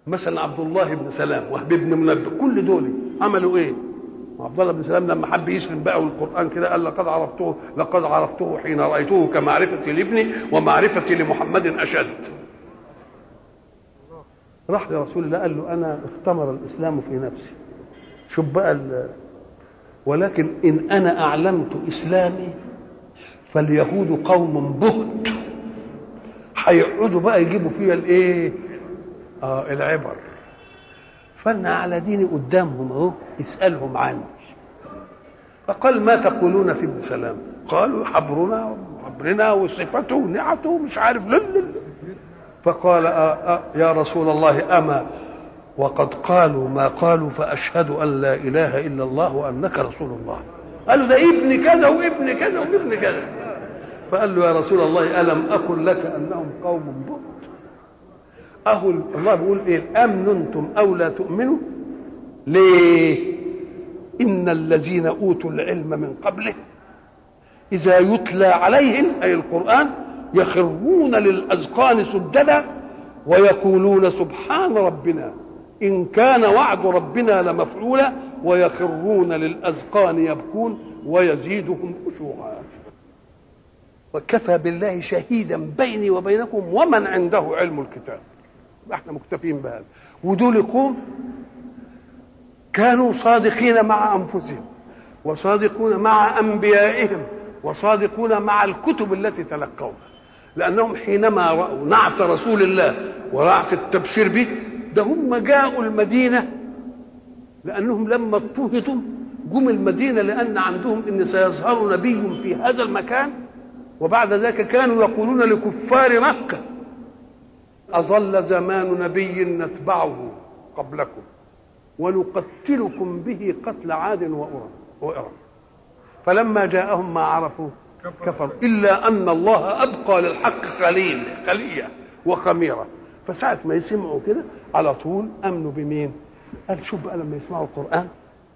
مثلا عبد الله بن سلام وهب بن منبه كل دول عملوا ايه عبد الله بن سلام لما حب يسلم بقى والقران كده قال لقد عرفته لقد عرفته حين رايته كمعرفتي لابني ومعرفتي لمحمد اشد راح لرسول الله قال له انا اختمر الاسلام في نفسي شوف بقى ال- ولكن ان انا اعلمت اسلامي فاليهود قوم بهت هيقعدوا بقى يجيبوا فيها الايه اه العبر فانا على ديني قدامهم اهو اسالهم عني فقال ما تقولون في ابن سلام قالوا حبرنا حبرنا وصفته ونعته ومش عارف لل فقال آه آه يا رسول الله اما وقد قالوا ما قالوا فاشهد ان لا اله الا الله وانك رسول الله قالوا ده ابن كذا وابن كذا وابن كذا فقال له يا رسول الله الم اقل لك انهم قوم بؤت اهو الله بيقول ايه امن انتم او لا تؤمنوا ليه ان الذين اوتوا العلم من قبله اذا يتلى عليهم اي القران يخرون للاذقان سجدا ويقولون سبحان ربنا ان كان وعد ربنا لمفعولا ويخرون للاذقان يبكون ويزيدهم خشوعا وكفى بالله شهيدا بيني وبينكم ومن عنده علم الكتاب احنا مكتفين بهذا ودول قوم كانوا صادقين مع انفسهم وصادقون مع انبيائهم وصادقون مع الكتب التي تلقوها لانهم حينما راوا نعت رسول الله ونعت التبشير به ده هم جاءوا المدينه لانهم لما اضطهدوا جم المدينه لان عندهم ان سيظهر نبي في هذا المكان وبعد ذلك كانوا يقولون لكفار مكه أظل زمان نبي نتبعه قبلكم ونقتلكم به قتل عاد وأرم وإرم فلما جاءهم ما عرفوا كفروا إلا أن الله أبقى للحق خليل خلية وخميرة فساعة ما يسمعوا كده على طول أمنوا بمين قال شوف بقى لما يسمعوا القرآن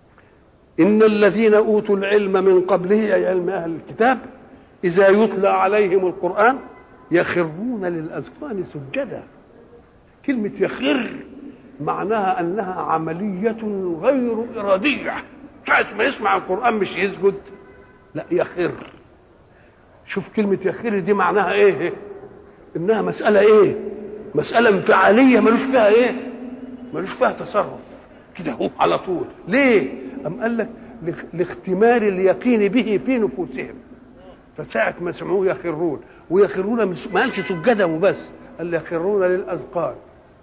إن الذين أوتوا العلم من قبله أي علم أهل الكتاب إذا يتلى عليهم القرآن يخرون للأذقان سجدا كلمة يخر معناها أنها عملية غير إرادية ساعة ما يسمع القرآن مش يسجد لا يخر شوف كلمة يخر دي معناها إيه إنها مسألة إيه مسألة انفعالية ملوش فيها إيه ملوش فيها تصرف كده هو على طول ليه أم قال لك لاختمار اليقين به في نفوسهم فساعة ما سمعوه يخرون ويخرون ما قالش سجدا وبس قال يخرون للاذقان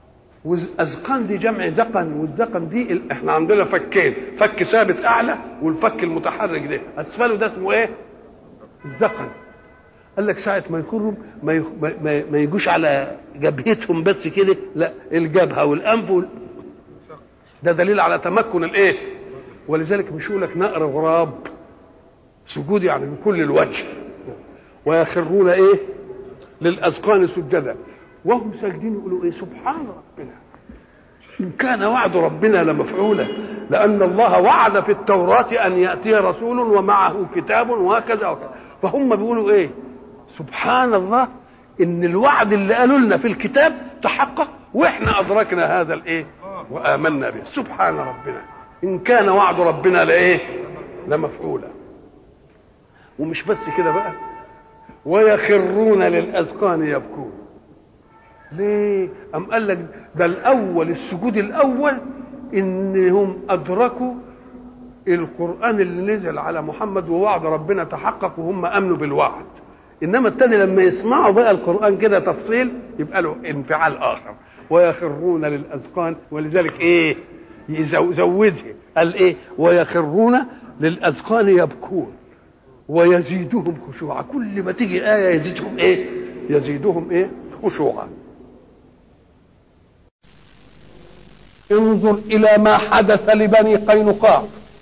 واذقان دي جمع ذقن والذقن دي ال- احنا عندنا فكين فك ثابت اعلى والفك المتحرك ده اسفله ده اسمه ايه الذقن قال لك ساعة ما يخروا ما, يخ... ما, ما, ما يجوش على جبهتهم بس كده لا الجبهة والأنف وال... ده دليل على تمكن الايه ولذلك مش يقول لك نقر غراب سجود يعني بكل الوجه ويخرون ايه للاذقان سجدا وهم ساجدين يقولوا ايه سبحان ربنا ان كان وعد ربنا لمفعولا لان الله وعد في التوراه ان ياتي رسول ومعه كتاب وهكذا وكذا فهم بيقولوا ايه سبحان الله ان الوعد اللي قالوا لنا في الكتاب تحقق واحنا ادركنا هذا الايه وامنا به سبحان ربنا ان كان وعد ربنا لايه لمفعولا ومش بس كده بقى ويخرون للاذقان يبكون ليه ام قال لك ده الاول السجود الاول انهم ادركوا القران اللي نزل على محمد ووعد ربنا تحقق وهم امنوا بالوعد انما التاني لما يسمعوا بقى القران كده تفصيل يبقى له انفعال اخر ويخرون للاذقان ولذلك ايه يزو- زودها قال ايه ويخرون للاذقان يبكون ويزيدهم خشوعا كل ما تيجي آية يزيدهم إيه يزيدهم إيه خشوعا انظر إلى ما حدث لبني قينقاع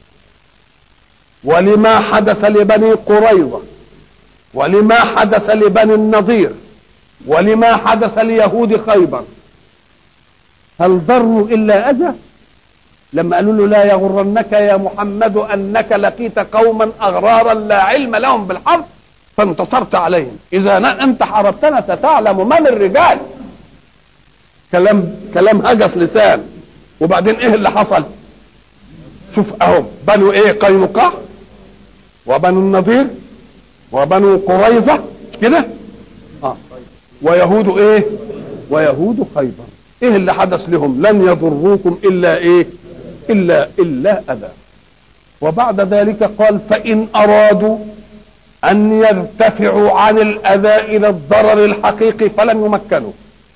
ولما حدث لبني قريظة ولما حدث لبني النضير ولما حدث ليهود خيبر هل ضروا إلا أذى لما قالوا له لا يغرنك يا محمد انك لقيت قوما اغرارا لا علم لهم بالحرب فانتصرت عليهم اذا ن- انت حاربتنا ستعلم من الرجال كلام كلام هجس لسان وبعدين ايه اللي حصل شوف اهو بنو ايه قينقاع وبنو النضير وبنو قريظه كده اه ويهود ايه ويهود خيبر ايه اللي حدث لهم لن يضروكم الا ايه الا الا اذى وبعد ذلك قال فان ارادوا ان يرتفعوا عن الاذى الى الضرر الحقيقي فلن يمكنوا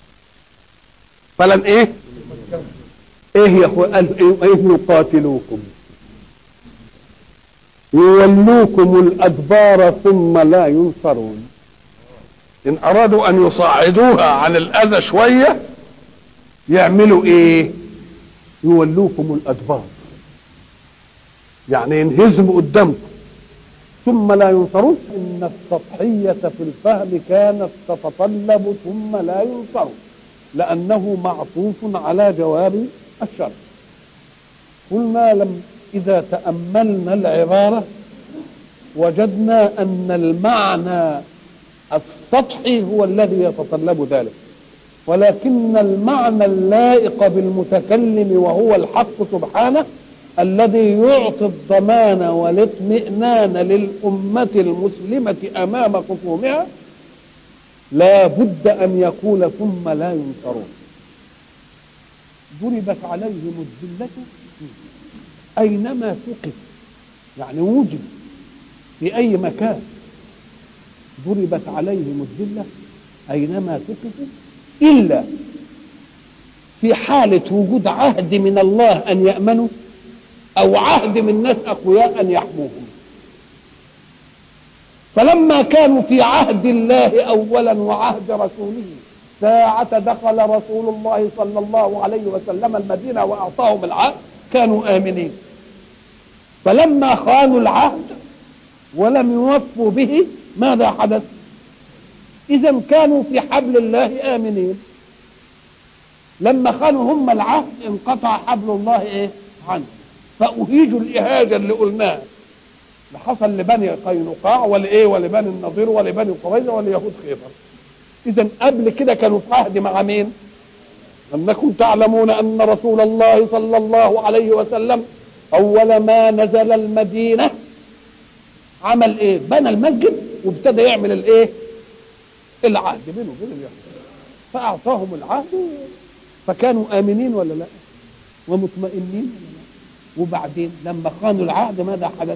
فلن ايه ايه يا اخوان قال ايه إيه يقاتلوكم يولوكم الادبار ثم لا ينصرون ان ارادوا ان يصعدوها عن الاذى شويه يعملوا ايه يولوكم الادبار يعني ينهزموا قدامكم ثم لا ينصرون ان السطحيه في الفهم كانت تتطلب ثم لا ينصرون لانه معطوف على جواب الشرط قلنا لم اذا تاملنا العباره وجدنا ان المعنى السطحي هو الذي يتطلب ذلك ولكن المعنى اللائق بالمتكلم وهو الحق سبحانه الذي يعطي الضمان والاطمئنان للأمة المسلمة أمام خصومها لا بد أن يقول ثم لا ينصرون ضربت عليهم الذلة أينما ثقف يعني وجد في أي مكان ضربت عليهم الذلة أينما ثقفوا إلا في حالة وجود عهد من الله أن يأمنوا أو عهد من ناس أقوياء أن يحموهم فلما كانوا في عهد الله أولا وعهد رسوله ساعة دخل رسول الله صلى الله عليه وسلم المدينة وأعطاهم العهد كانوا آمنين فلما خانوا العهد ولم يوفوا به ماذا حدث إذا كانوا في حبل الله آمنين لما خانوا هم العهد انقطع حبل الله إيه عنه فأهيجوا الإهاجة اللي قلناها اللي حصل لبني قينقاع ولإيه ولبني النضير ولبني قريظة وليهود خيبر إذا قبل كده كانوا في عهد مع مين؟ أنكم تعلمون أن رسول الله صلى الله عليه وسلم أول ما نزل المدينة عمل إيه؟ بنى المسجد وابتدى يعمل الإيه؟ العهد بينه وبين اليهود فأعطاهم العهد فكانوا آمنين ولا لا؟ ومطمئنين ولا لا؟ وبعدين لما خانوا العهد ماذا حدث؟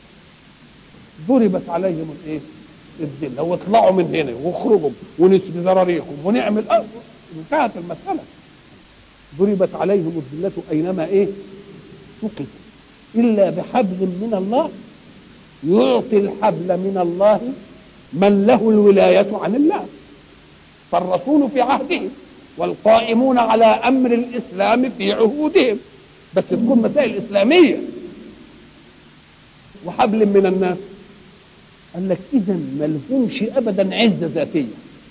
ضربت عليهم الايه؟ الذله واطلعوا من هنا واخرجوا ونسبي ذراريكم ونعمل أه انتهت المساله ضربت عليهم الذله اينما ايه؟ سقطوا الا بحبل من الله يعطي الحبل من الله من له الولايه عن الله فالرسول في عهده والقائمون على امر الاسلام في عهودهم بس تكون مسائل اسلاميه وحبل من الناس قال لك اذا ما لهمش ابدا عزه ذاتيه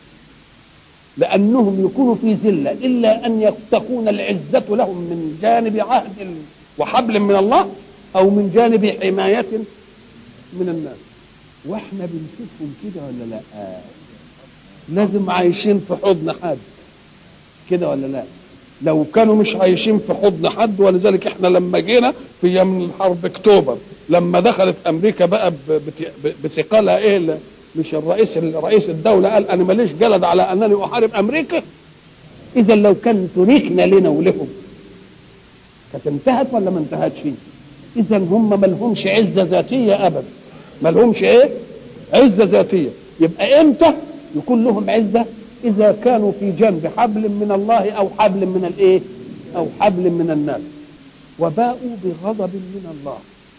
لانهم يكونوا في ذله الا ان تكون العزه لهم من جانب عهد وحبل من الله او من جانب حمايه من الناس واحنا بنشوفهم كده ولا لا آه. لازم عايشين في حضن حد كده ولا لا لو كانوا مش عايشين في حضن حد ولذلك احنا لما جينا في يوم حرب اكتوبر لما دخلت امريكا بقى بثقلها ايه مش الرئيس رئيس الدوله قال انا ماليش جلد على انني احارب امريكا اذا لو كان تركنا لنا ولهم كانت انتهت ولا ما انتهتش اذا هم ما لهمش عزه ذاتيه ابدا ما لهمش ايه عزه ذاتيه يبقى امتى يكون لهم عزه إذا كانوا في جنب حبل من الله أو حبل من الإيه؟ أو حبل من الناس وباءوا بغضب من الله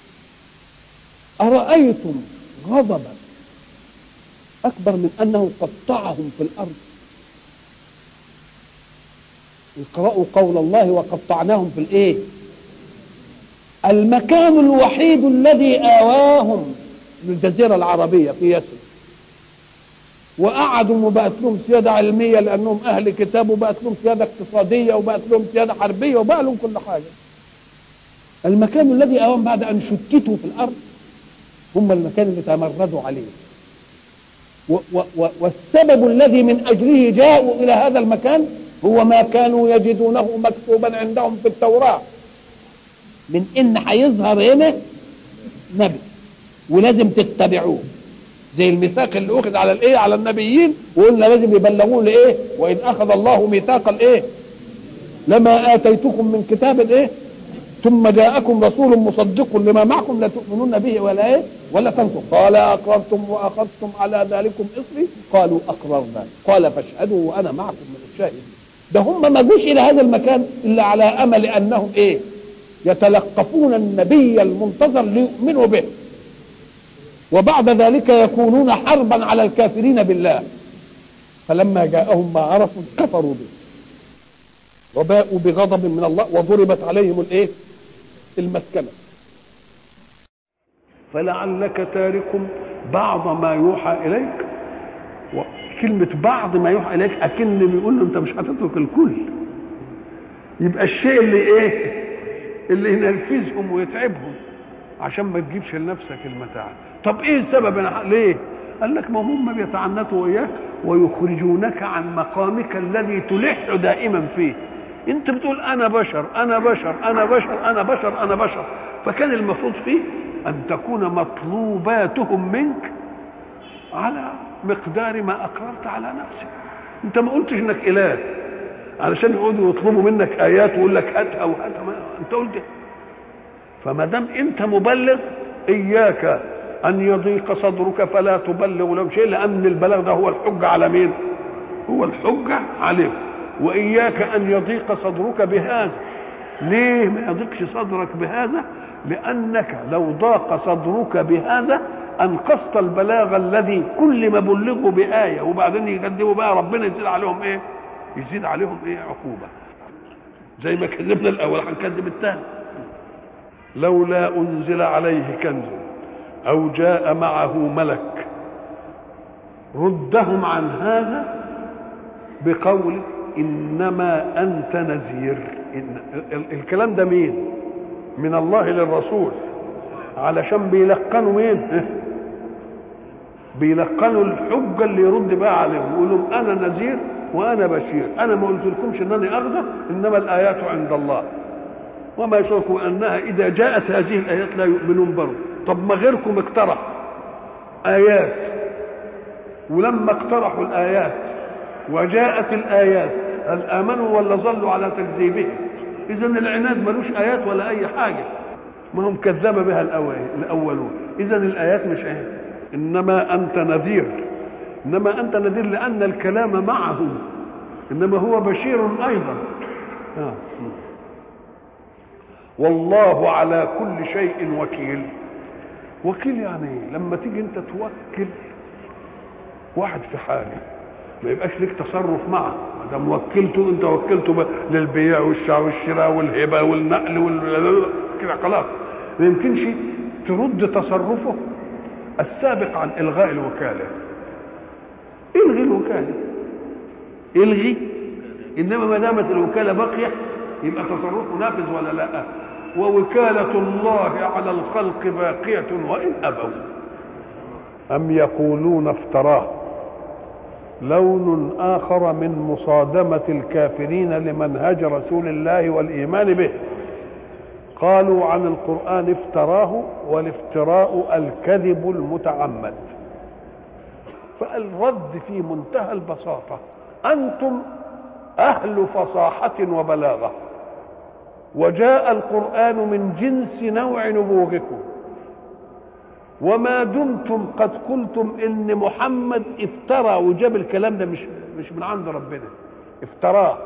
أرأيتم غضبا أكبر من أنه قطعهم في الأرض اقرأوا قول الله وقطعناهم في الإيه؟ المكان الوحيد الذي آواهم للجزيرة العربية في يثرب وقعدوا وبقت لهم سياده علميه لانهم اهل كتاب وبقت لهم سياده اقتصاديه وبقت لهم سياده حربيه وبقى لهم كل حاجه. المكان الذي اوان بعد ان شتتوا في الارض هم المكان اللي تمردوا عليه. و و و والسبب الذي من اجله جاءوا الى هذا المكان هو ما كانوا يجدونه مكتوبا عندهم في التوراة من ان هيظهر هنا نبي ولازم تتبعوه زي الميثاق اللي اخذ على الايه على النبيين وقلنا لازم يبلغوه لايه وان اخذ الله ميثاق الايه لما اتيتكم من كتاب ايه ثم جاءكم رسول مصدق لما معكم لا تؤمنون به ولا ايه ولا تنصرون قال اقررتم واخذتم على ذلكم اصري قالوا اقررنا قال فاشهدوا وانا معكم من الشاهدين ده هم ما جوش الى هذا المكان الا على امل انهم ايه يتلقفون النبي المنتظر ليؤمنوا به وبعد ذلك يكونون حربا على الكافرين بالله فلما جاءهم ما عرفوا كفروا به وباءوا بغضب من الله وضربت عليهم الايه المسكنه فلعلك تارك بعض ما يوحى اليك كلمة بعض ما يوحى اليك اكن بيقول له انت مش هتترك الكل يبقى الشيء اللي ايه اللي ينرفزهم ويتعبهم عشان ما تجيبش لنفسك المتاع طب ايه السبب أنا ليه قال لك ما هم بيتعنتوا وياك ويخرجونك عن مقامك الذي تلح دائما فيه انت بتقول انا بشر انا بشر انا بشر انا بشر انا بشر فكان المفروض فيه ان تكون مطلوباتهم منك على مقدار ما اقررت على نفسك انت ما قلتش انك اله علشان يقعدوا يطلبوا منك ايات ويقول لك هاتها وهاتها ما انت قلت فما دام انت مبلغ اياك ان يضيق صدرك فلا تبلغ لهم شيء لان البلاغ ده هو الحجه على مين؟ هو الحجه عليهم واياك ان يضيق صدرك بهذا ليه ما يضيقش صدرك بهذا لانك لو ضاق صدرك بهذا انقصت البلاغ الذي كل ما بلغوا بايه وبعدين يكذبوا بقى ربنا يزيد عليهم ايه يزيد عليهم ايه عقوبه زي ما كذبنا الاول هنكذب الثاني لولا انزل عليه كنز او جاء معه ملك ردهم عن هذا بقول انما انت نذير إن الكلام ده مين من الله للرسول علشان بيلقنوا مين بيلقنوا الحجه اللي يرد بقى عليهم يقول لهم انا نذير وانا بشير انا ما قلت لكمش انني اغدر انما الايات عند الله وما يشركوا انها اذا جاءت هذه الايات لا يؤمنون برضه طب ما غيركم اقترح ايات ولما اقترحوا الايات وجاءت الايات هل امنوا ولا ظلوا على تكذيبهم اذا العناد ملوش ايات ولا اي حاجه ما هم كذب بها الاولون اذا الايات مش ايه انما انت نذير انما انت نذير لان الكلام معه انما هو بشير ايضا آه. والله على كل شيء وكيل وكيل يعني ايه لما تيجي انت توكل واحد في حاجه ما يبقاش لك تصرف معه ما دام وكلته انت وكلته للبيع والشراء والهبه والنقل وال كده خلاص ما يمكنش ترد تصرفه السابق عن الغاء الوكاله الغي الوكاله الغي انما ما دامت الوكاله باقيه يبقى تصرفه نافذ ولا لا ووكاله الله على الخلق باقيه وان ابوا ام يقولون افتراه لون اخر من مصادمه الكافرين لمنهج رسول الله والايمان به قالوا عن القران افتراه والافتراء الكذب المتعمد فالرد في منتهى البساطه انتم اهل فصاحه وبلاغه وجاء القران من جنس نوع نبوغكم وما دمتم قد قلتم ان محمد افترى وجاب الكلام ده مش مش من عند ربنا افتراه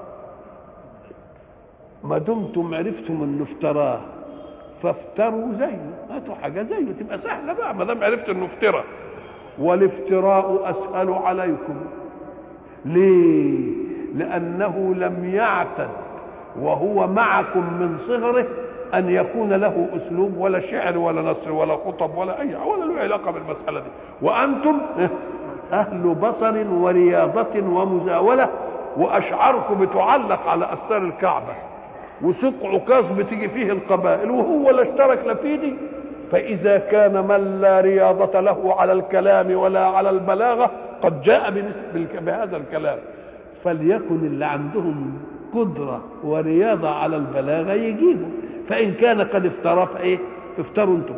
ما دمتم عرفتم انه افتراه فافتروا زيه هاتوا حاجه زيه تبقى سهله بقى ما دام عرفت انه افترى والافتراء اسهل عليكم ليه لانه لم يعتد وهو معكم من صغره ان يكون له اسلوب ولا شعر ولا نصر ولا خطب ولا اي ولا له علاقه بالمساله دي وانتم اهل بصر ورياضه ومزاوله واشعاركم بتعلق على استار الكعبه وسوق عكاظ بتيجي فيه القبائل وهو لا اشترك لا في دي فاذا كان من لا رياضه له على الكلام ولا على البلاغه قد جاء بهذا الكلام فليكن اللي عندهم قدرة ورياضة على البلاغة يجيبوا فإن كان قد افترى فإيه افتروا انتم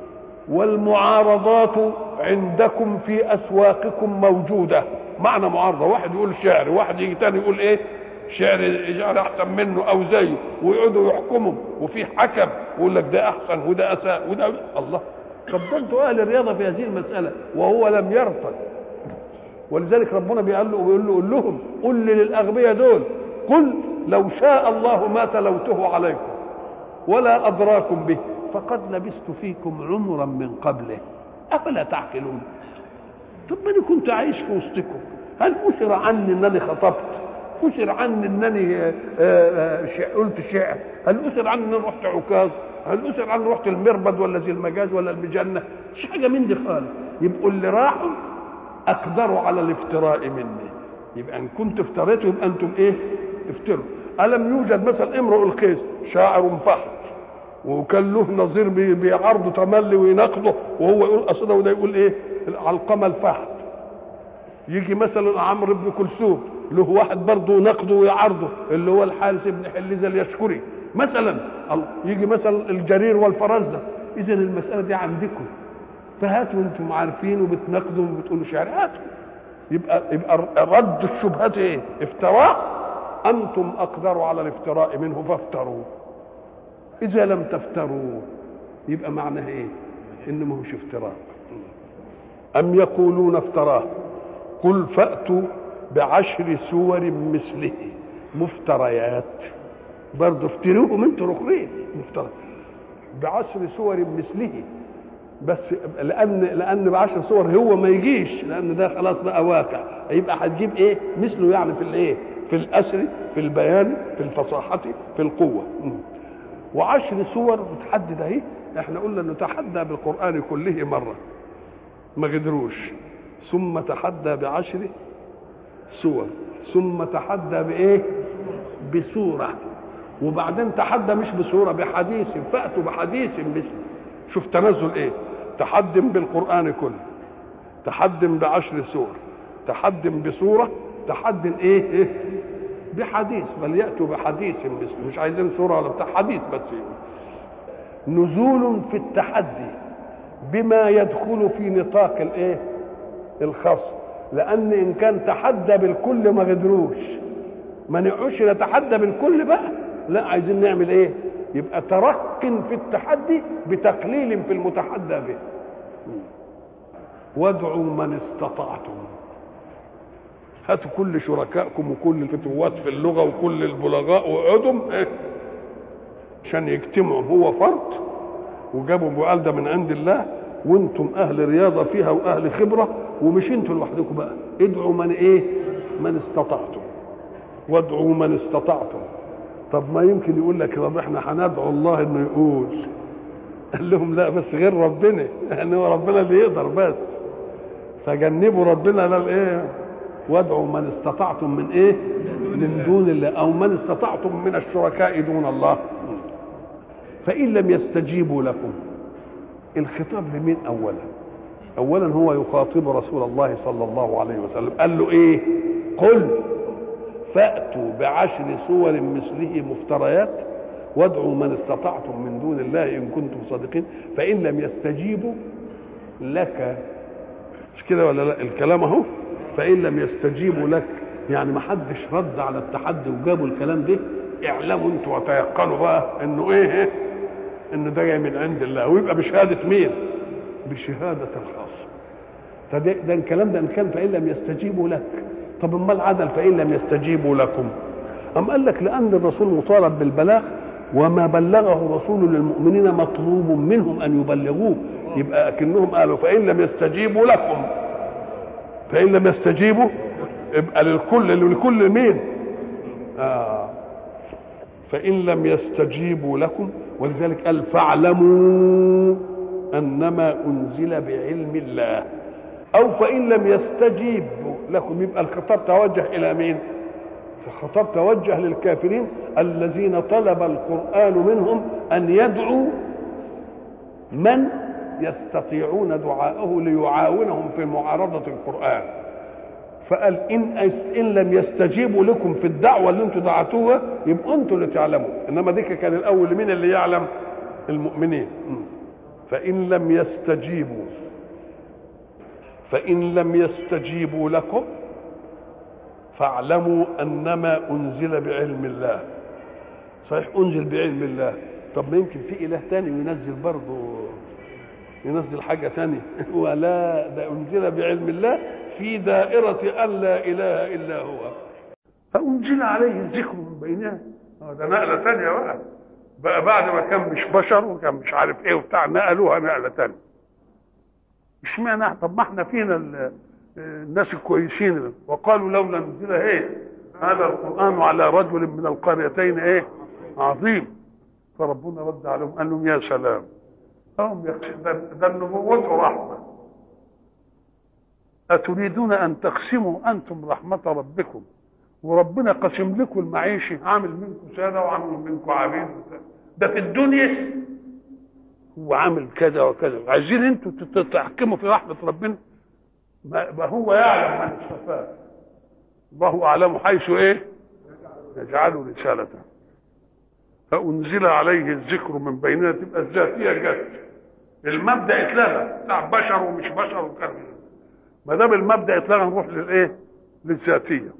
والمعارضات عندكم في أسواقكم موجودة معنى معارضة واحد يقول شعر واحد يجي تاني يقول ايه شعر شعر احسن منه او زيه ويقعدوا يحكموا وفي حكم ويقول لك ده احسن وده اساء وده الله طب ده انتوا اهل الرياضه في هذه المساله وهو لم يرفض ولذلك ربنا بيقول له بيقول له قول لهم قل للاغبياء دول قل لو شاء الله ما تلوته عليكم ولا ادراكم به فقد لبثت فيكم عمرا من قبله افلا تعقلون طب ما انا كنت عايش في وسطكم هل أسر عني انني خطبت أسر عني انني آه، آه، شع- قلت شعر هل أسر عني انني رحت عكاظ هل أسر عني رحت المربد ولا ذي المجاز ولا المجنة مش حاجة من دي خالص يبقوا اللي راحوا أقدروا على الافتراء مني يبقى إن كنت افتريت يبقى أنتم إيه افتروا ألم يوجد مثلا امرؤ القيس شاعر فحت وكان له نظير بي- بيعارضه تملي ويناقضه وهو يقول قصيده وده يقول ايه علقمه الفحت يجي مثلا عمرو بن كلثوم له واحد برضه يناقضه ويعارضه اللي هو الحارث بن حليزه اليشكري مثلا ال- يجي مثلا الجرير والفرزدق اذا المساله دي عندكم فهاتوا انتم عارفين وبتناقضوا وبتقولوا شعر هاتوا يبقى يبقى رد الشبهات ايه؟ افتراء انتم اقدروا على الافتراء منه فافتروا اذا لم تفتروا يبقى معناها ايه؟ ان ما هوش افتراء ام يقولون افتراه قل فاتوا بعشر سور مثله مفتريات برضه افتروهم انتوا الاخرين مفترى بعشر سور مثله بس لان لان بعشر صور هو ما يجيش لان ده خلاص بقى واقع يبقى هتجيب ايه مثله يعني في الايه في الاسر في البيان في الفصاحه في القوه م. وعشر صور بتحدد اهي احنا قلنا انه تحدى بالقران كله مره ما قدروش ثم تحدى بعشر سور ثم تحدى بايه بسوره وبعدين تحدى مش بسوره بحديث فاتوا بحديث مثله شوف تنزل ايه تحدم بالقران كله تحدم بعشر سور تحدم بسوره تحدم ايه, إيه؟ بحديث بل ياتوا بحديث مثله مش عايزين سوره ولا بتاع حديث بس نزول في التحدي بما يدخل في نطاق الايه الخاص لان ان كان تحدى بالكل ما قدروش ما نقعدش نتحدى بالكل بقى لا عايزين نعمل ايه يبقى ترق في التحدي بتقليل في المتحدى به وادعوا من استطعتم هاتوا كل شركائكم وكل الفتوات في اللغه وكل البلغاء واقعدوا إيه؟ عشان يجتمعوا هو فرد وجابوا بقال ده من عند الله وانتم اهل رياضه فيها واهل خبره ومش انتوا لوحدكم بقى ادعوا من ايه من استطعتم وادعوا من استطعتم طب ما يمكن يقول لك طب احنا هندعو الله انه يقول قال لهم لا بس غير ربنا يعني هو ربنا اللي يقدر بس فجنبوا ربنا لا الايه وادعوا من استطعتم من ايه من دون الله او من استطعتم من الشركاء دون الله فان لم يستجيبوا لكم الخطاب لمين اولا اولا هو يخاطب رسول الله صلى الله عليه وسلم قال له ايه قل فاتوا بعشر سور مثله مفتريات وادعوا من استطعتم من دون الله ان كنتم صادقين فان لم يستجيبوا لك مش كده ولا لا الكلام اهو فان لم يستجيبوا لك يعني ما حدش رد على التحدي وجابوا الكلام ده اعلموا انتوا وتيقنوا بقى انه ايه ان ده جاي من عند الله ويبقى بشهاده مين بشهاده الخاص فده ده الكلام ده ان كان فان لم يستجيبوا لك طب امال عدل فان لم يستجيبوا لكم ام قال لك لان الرسول مطالب بالبلاغ وما بلغه الرسول للمؤمنين مطلوب منهم ان يبلغوه يبقى اكنهم قالوا فان لم يستجيبوا لكم فان لم يستجيبوا يبقى للكل لكل مين آه فان لم يستجيبوا لكم ولذلك قال فاعلموا انما انزل بعلم الله او فان لم يستجيبوا لكم يبقى الخطاب توجه الى مين الخطاب توجه للكافرين الذين طلب القران منهم ان يدعوا من يستطيعون دعاءه ليعاونهم في معارضه القران فقال ان ان لم يستجيبوا لكم في الدعوه اللي انتم دعتوها يبقوا انتم اللي تعلموا انما ديك كان الاول مين اللي يعلم المؤمنين فان لم يستجيبوا فان لم يستجيبوا لكم فاعلموا انما انزل بعلم الله صحيح انزل بعلم الله طب ما يمكن في اله تاني ينزل برضه ينزل حاجه تانية ولا ده انزل بعلم الله في دائره ان لا اله الا هو فانزل عليه الذكر من بيننا آه ده نقله تانية بقى بقى بعد ما كان مش بشر وكان مش عارف ايه وبتاع نقلوها نقله تانية اشمعنى طب ما احنا فينا ال- الناس الكويسين وقالوا لولا نزل ايه هذا القران على رجل من القريتين ايه عظيم فربنا رد عليهم قال لهم يا سلام هم يخشى ده ده النبوة رحمة أتريدون أن تقسموا أنتم رحمة ربكم وربنا قسم لكم المعيشة عامل منكم سادة وعامل منكم عبيد ده في الدنيا هو عامل كذا وكذا عايزين انتوا تتحكموا في رحمة ربنا ما ما هو يعلم من اصطفاه الله أعلم حيث إيه يجعل رسالته فأنزل عليه الذكر من بيننا تبقى الذاتية جت المبدأ اتلغى بتاع بشر ومش بشر وكذا ما دام المبدأ اتلغى نروح للإيه؟ للذاتية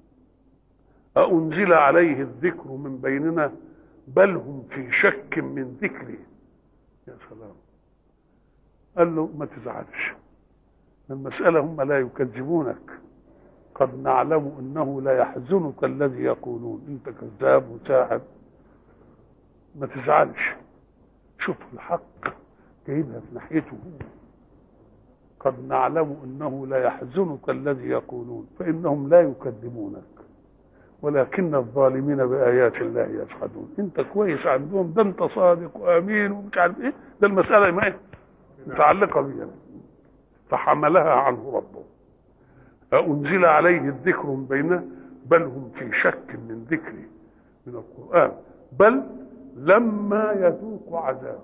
أأنزل عليه الذكر من بيننا بل هم في شك من ذكري يا سلام قال له ما تزعلش المسألة هم لا يكذبونك قد نعلم انه لا يحزنك الذي يقولون انت كذاب وساحر ما تزعلش شوف الحق جايبها في ناحيته هو قد نعلم انه لا يحزنك الذي يقولون فانهم لا يكذبونك ولكن الظالمين بايات الله يجحدون انت كويس عندهم ده انت صادق وامين ومش عارف ايه ده المساله ما إيه؟ متعلقه بيها فحملها عنه ربه أنزل عليه الذكر من بيننا بل هم في شك من ذكري من القرآن بل لما يذوقوا عذاب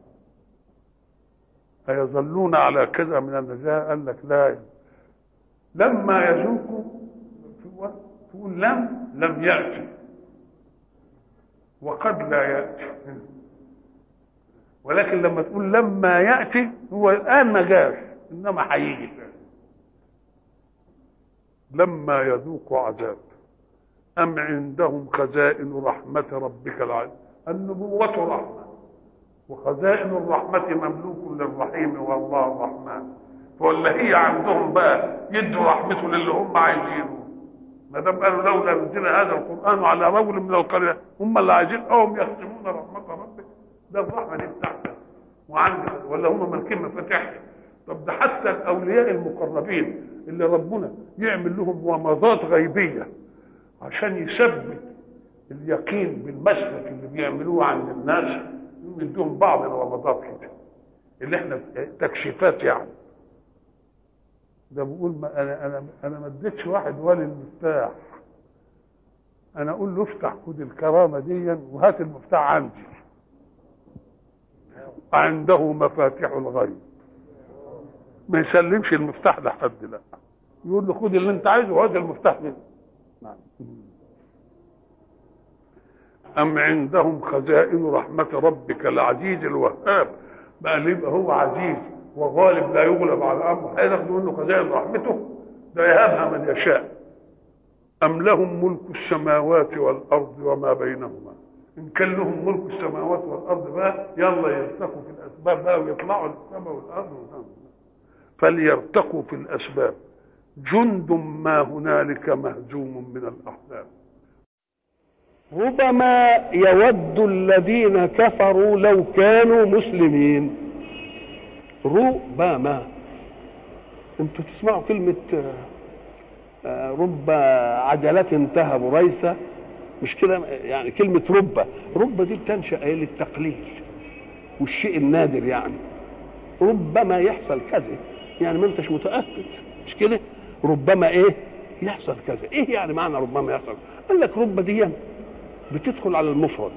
أيظلون على كذا من النجاة قال لك لا لما يذوقوا تقول لم لم يأتي وقد لا يأتي ولكن لما تقول لما يأتي هو الآن ما جاش إنما هيجي لما يذوقوا عذاب أم عندهم خزائن رحمة ربك العليم النبوة رحمة وخزائن الرحمة مملوك للرحيم والله الرحمن ولا هي عندهم بقى يدوا رحمته للي هم عايزينه ما دام قالوا لولا نزل هذا القرآن على رجل من القرية هم اللي عايزين هم يختمون رحمة ربك ده الرحمة دي بتاعتك وعندك ولا هم مالكين مفاتيحها طب ده حتى الأولياء المقربين اللي ربنا يعمل لهم ومضات غيبية عشان يثبت اليقين بالمسلك اللي بيعملوه عند الناس يدوهم بعض الومضات كده اللي احنا تكشيفات يعني ده بقول ما انا انا انا ما اديتش واحد ولي المفتاح انا اقول له افتح خد الكرامه دي وهات المفتاح عندي عنده مفاتيح الغيب ما يسلمش المفتاح لحد لا يقول له خد اللي انت عايزه وهات المفتاح منه نعم أم عندهم خزائن رحمة ربك العزيز الوهاب بقى اللي يبقى هو عزيز وغالب لا يغلب على أمره هياخدوا منه خزائن رحمته ده يهبها من يشاء أم لهم ملك السماوات والأرض وما بينهما إن كان لهم ملك السماوات والأرض بقى يلا يرتقوا في الأسباب بقى ويطلعوا للسماء والأرض وتعمل. فليرتقوا في الأسباب جند ما هنالك مهزوم من الأحزاب ربما يود الذين كفروا لو كانوا مسلمين ربما انتوا تسمعوا كلمة آه، رب عجلة تهب ريثة مش كده يعني كلمة رب رب دي بتنشأ ايه للتقليل والشيء النادر يعني ربما يحصل كذا يعني ما انتش متأكد مش كده ربما ايه يحصل كذا ايه يعني معنى ربما يحصل قال لك رب دي بتدخل على المفرد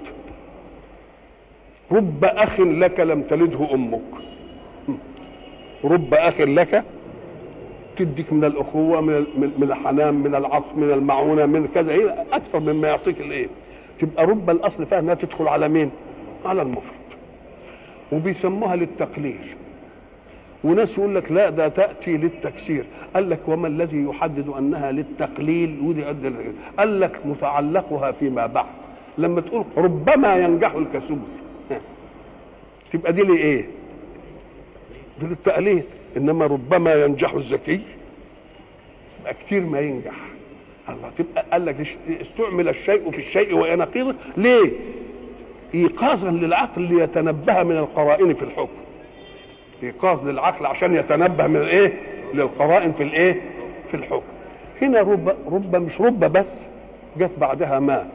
رب اخ لك لم تلده امك رب اخ لك تديك من الاخوه من ال- من من الحنان من العطف من المعونه من كذا ايه اكثر مما يعطيك الايه تبقى رب الاصل فيها انها تدخل على مين على المفرد وبيسموها للتقليل وناس يقول لك لا ده تاتي للتكسير قال لك وما الذي يحدد انها للتقليل ودي قد ال- قال لك متعلقها فيما بعد لما تقول ربما ينجح الكسول تبقى دي لايه دي للتقليل انما ربما ينجح الذكي يبقى كتير ما ينجح الله تبقى قال لك استعمل الشيء في الشيء ونقيضه ليه ايقاظا للعقل ليتنبه من القرائن في الحكم ايقاظ للعقل عشان يتنبه من الايه للقرائن في الايه في الحكم هنا رب رب مش رب بس جت بعدها ما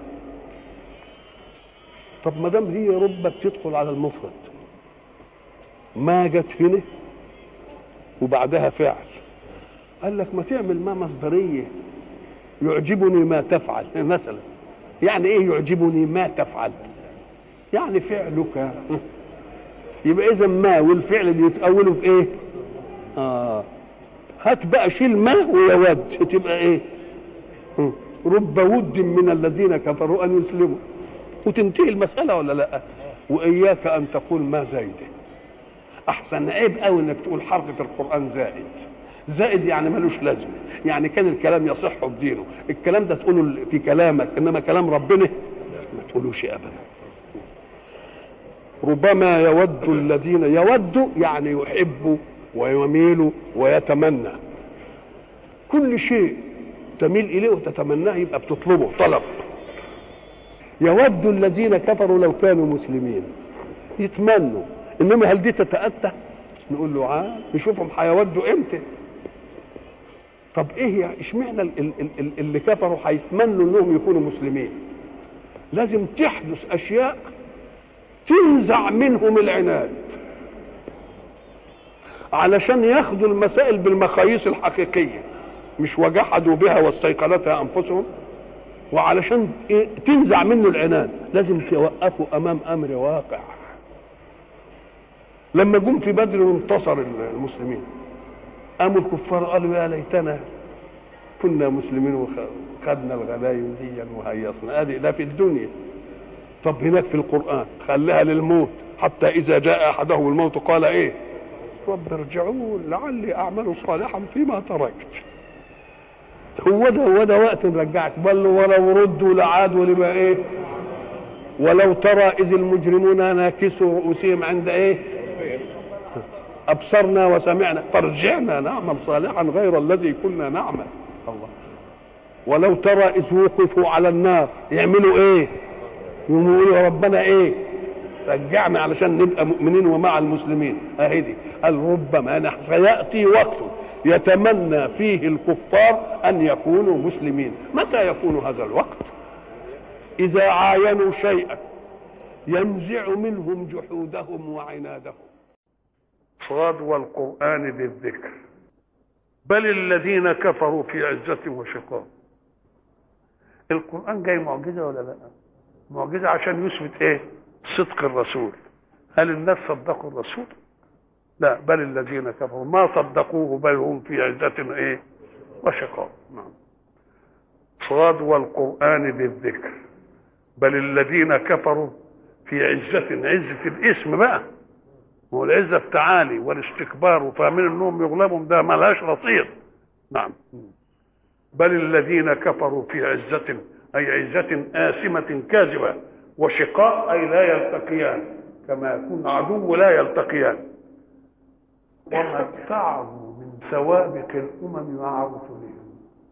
طب ما دام هي رب بتدخل على المفرد ما جت هنا وبعدها فعل قال لك ما تعمل ما مصدريه يعجبني ما تفعل مثلا يعني ايه يعجبني ما تفعل يعني فعلك يبقى اذا ما والفعل بيتأولوا في ايه اه هات بقى شيل ما ويود تبقى ايه م. رب ود من الذين كفروا ان يسلموا وتنتهي المسألة ولا لا وإياك أن تقول ما زايدة أحسن عيب قوي إنك تقول حركة القرآن زائد زائد يعني ملوش لازمة يعني كان الكلام يصح بدينه الكلام ده تقوله في كلامك إنما كلام ربنا ما تقولوش أبدا ربما يود الذين يود يعني يحب ويميل ويتمنى كل شيء تميل اليه وتتمناه يبقى بتطلبه طلب يود الذين كفروا لو كانوا مسلمين يتمنوا انما هل دي تتاتى نقول له عاد نشوفهم هيودوا امتى طب ايه يعني اشمعنى ال- ال- ال- اللي كفروا هيتمنوا انهم يكونوا مسلمين لازم تحدث اشياء تنزع منهم العناد علشان ياخدوا المسائل بالمقاييس الحقيقيه مش وجحدوا بها واستيقنتها انفسهم وعلشان إيه تنزع منه العناد لازم توقفوا امام امر واقع لما جم في بدر وانتصر المسلمين قاموا الكفار قالوا يا ليتنا كنا مسلمين وخدنا الغنايم دي وهيصنا ادي ده في الدنيا طب هناك في القران خليها للموت حتى اذا جاء احدهم الموت قال ايه رب ارجعون لعلي اعمل صالحا فيما تركت هو ده هو ده وقت نرجعك بل ولو ردوا لعادوا لما ايه ولو ترى اذ المجرمون ناكسوا رؤوسهم عند ايه ابصرنا وسمعنا فارجعنا نعمل صالحا غير الذي كنا نعمل الله ولو ترى اذ وقفوا على النار يعملوا ايه يقولوا يا ربنا ايه رجعنا علشان نبقى مؤمنين ومع المسلمين اهدي قال ربما نحن سياتي وقت يتمنى فيه الكفار ان يكونوا مسلمين متى يكون هذا الوقت اذا عاينوا شيئا ينزع منهم جحودهم وعنادهم صاد والقران بالذكر بل الذين كفروا في عزة وشقاق القرآن جاي معجزة ولا لا معجزة عشان يثبت ايه صدق الرسول هل الناس صدقوا الرسول لا بل الذين كفروا ما صدقوه بل هم في عزة ايه وشقاق نعم صاد والقرآن بالذكر بل الذين كفروا في عزة عزة الاسم بقى هو العزة التعالي والاستكبار وفاهمين انهم يغلبهم ده ملهاش رصيد نعم بل الذين كفروا في عزة أي عزة آسمة كاذبة وشقاء أي لا يلتقيان كما يكون عدو لا يلتقيان وما اتعظوا من سوابق الأمم مع رسلهم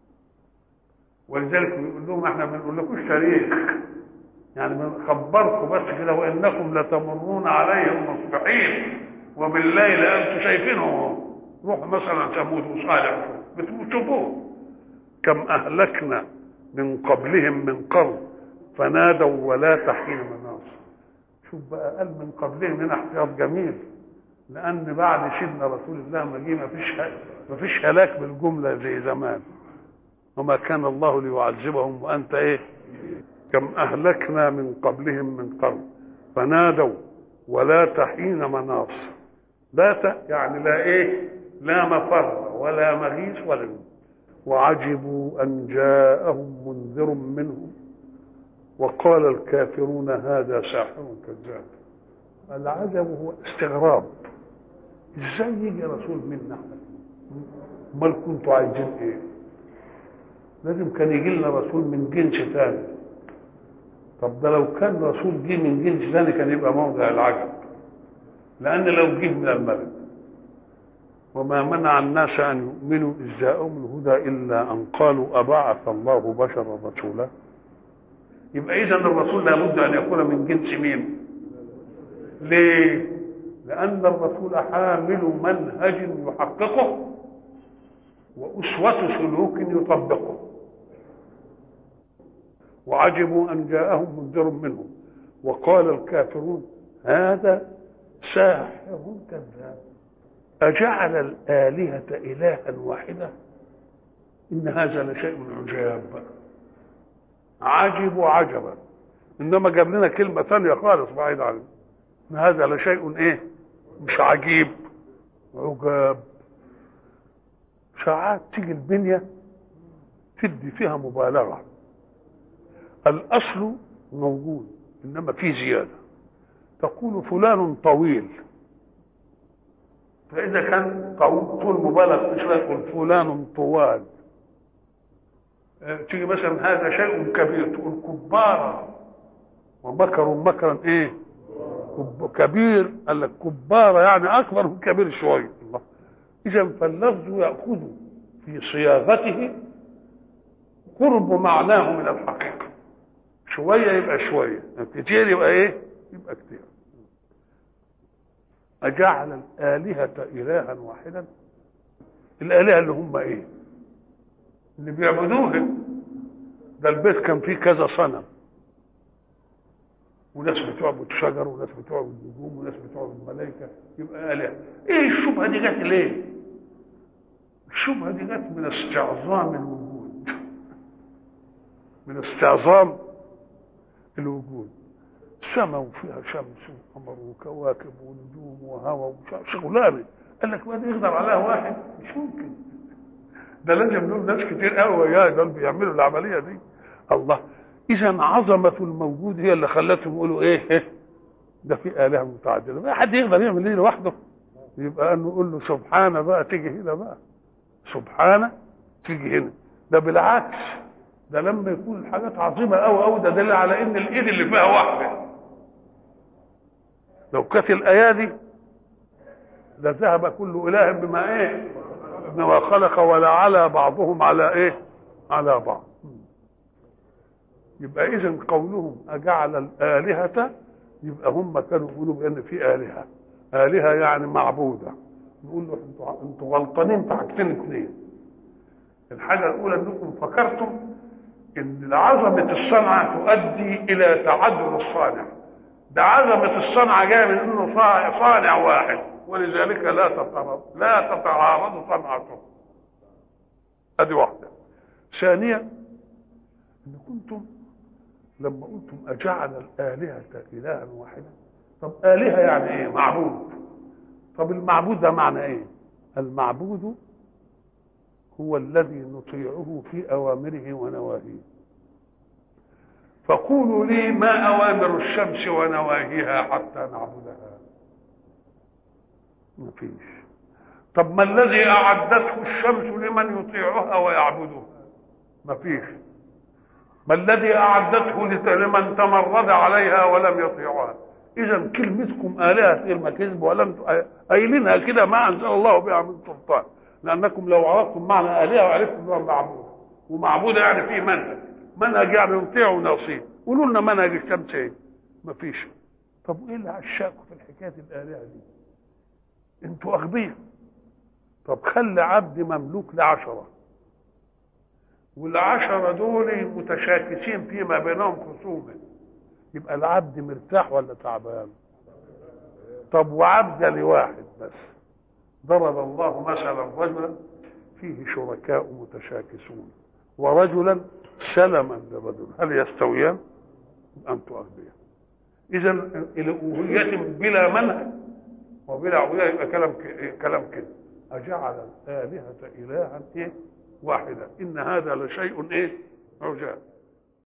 ولذلك بيقول لهم احنا ما بنقول لكم شريك يعني بنخبركم بس كده وانكم لتمرون عليهم مصبحين وبالليل انتم شايفينهم روحوا مثلا ثمود وصالح بتشوفوه كم اهلكنا من قبلهم من قرن فنادوا ولا تحين مناص شوف بقى قال من قبلهم هنا احتياط جميل لان بعد سيدنا رسول الله ما جه ما فيش ما فيش هلاك بالجمله زي زمان وما كان الله ليعذبهم وانت ايه كم اهلكنا من قبلهم من قرن فنادوا ولا تحين مناص لا ت... يعني لا ايه لا مفر ولا مغيث ولا نوم وعجبوا أن جاءهم منذر منهم وقال الكافرون هذا ساحر كذاب العجب هو استغراب ازاي يجي رسول منا احنا امال كنتوا عايزين ايه لازم كان يجي لنا رسول من جنس ثاني طب ده لو كان رسول جه من جنس ثاني كان يبقى موضع العجب لان لو جه من الملك وما منع الناس ان يؤمنوا اذ جاءهم الهدى الا ان قالوا ابعث الله بشرا رسولا يبقى اذا الرسول لابد ان يكون من جنس مين ليه لان الرسول حامل منهج يحققه واسوه سلوك يطبقه وعجبوا ان جاءهم منذر منهم وقال الكافرون هذا ساحر كذاب اجعل الالهه الها واحده ان هذا لشيء عجاب عجب عجبا انما جاب لنا كلمه ثانيه خالص بعيد عنه ان هذا لشيء ايه مش عجيب عجاب ساعات تيجي البنيه تدي فيها مبالغه الاصل موجود انما في زياده تقول فلان طويل فاذا كان طول طول مبالغ مش تقول فلان طوال تيجي مثلا هذا شيء كبير تقول كبارة ومكروا مكرا ايه كب- كبير قال لك كبارة يعني اكبر من كبير شوية الله اذا فاللفظ يأخذ في صياغته قرب معناه من الحقيقة شوية يبقى شوية كتير يبقى ايه يبقى كتير أجعل الآلهة إلها واحدا الآلهة اللي هم ايه اللي بيعبدوه ده البيت كان فيه كذا صنم وناس بتعبد شجر وناس بتعبد نجوم وناس بتعبد ملائكه يبقى آلهة ايه الشبهه دي جت ليه؟ الشبهه دي جت من استعظام الوجود من استعظام الوجود سماء وفيها شمس وقمر وكواكب ونجوم وهواء وشغلانه قال لك ما دي يقدر عليها واحد مش ممكن ده لازم له ناس كتير قوي وياه دول بيعملوا العمليه دي الله اذا عظمه الموجود هي اللي خلتهم يقولوا ايه إيه؟ ده في الهه متعدده ما حد يقدر يعمل ايه لوحده يبقى انه يقول له سبحانه بقى تيجي هنا بقى سبحانه تيجي هنا ده بالعكس ده لما يكون الحاجات عظيمه قوي قوي ده دليل على ان الايد اللي فيها واحده لو كانت الايادي لذهب كل اله بما ايه بما خلق ولا على بعضهم على ايه على بعض يبقى اذا قولهم اجعل الالهه يبقى هم كانوا يقولوا بان في الهه الهه يعني معبوده نقول له انتوا انتوا غلطانين في حاجتين اثنين الحاجه الاولى انكم فكرتم ان عظمه الصنعه تؤدي الى تعدد الصانع ده عظمه الصنعه جايه من انه صانع صانع واحد ولذلك لا تتعارض لا تتعارض صنعته ادي واحده ثانيا ان كنتم لما قلتم اجعل الالهه الها واحدا طب الهه يعني ايه معبود طب المعبود ده معنى ايه المعبود هو الذي نطيعه في اوامره ونواهيه فقولوا لي ما اوامر الشمس ونواهيها حتى نعبدها ما فيش طب ما الذي اعدته الشمس لمن يطيعها ويعبدها ما فيش ما الذي اعدته لت- لمن تمرد عليها ولم يطيعها اذا كلمتكم الهه كلمه كذب ولم ت- قايلينها كده ما انزل الله بها من سلطان لانكم لو عرفتم معنى الهه وعرفتم انها معبود ومعبوده يعني في منهج منهج يعني نطيع ونصيب قولوا لنا منهج الشمس ايه ما فيش طب ايه اللي عشاكم في الحكايه الالهه دي انتوا اغبياء طب خلي عبد مملوك لعشره والعشرة دول متشاكسين فيما بينهم خصومة يبقى العبد مرتاح ولا تعبان طب وعبد لواحد بس ضرب الله مثلا رجلا فيه شركاء متشاكسون ورجلا سلما لرجل هل يستويان انتم اغبياء اذا الالوهيه بلا منهج وبلا عبوديه يبقى كلام ك- كلام كده أجعل الآلهة إلها إيه واحدة إن هذا لشيء إيه عجاب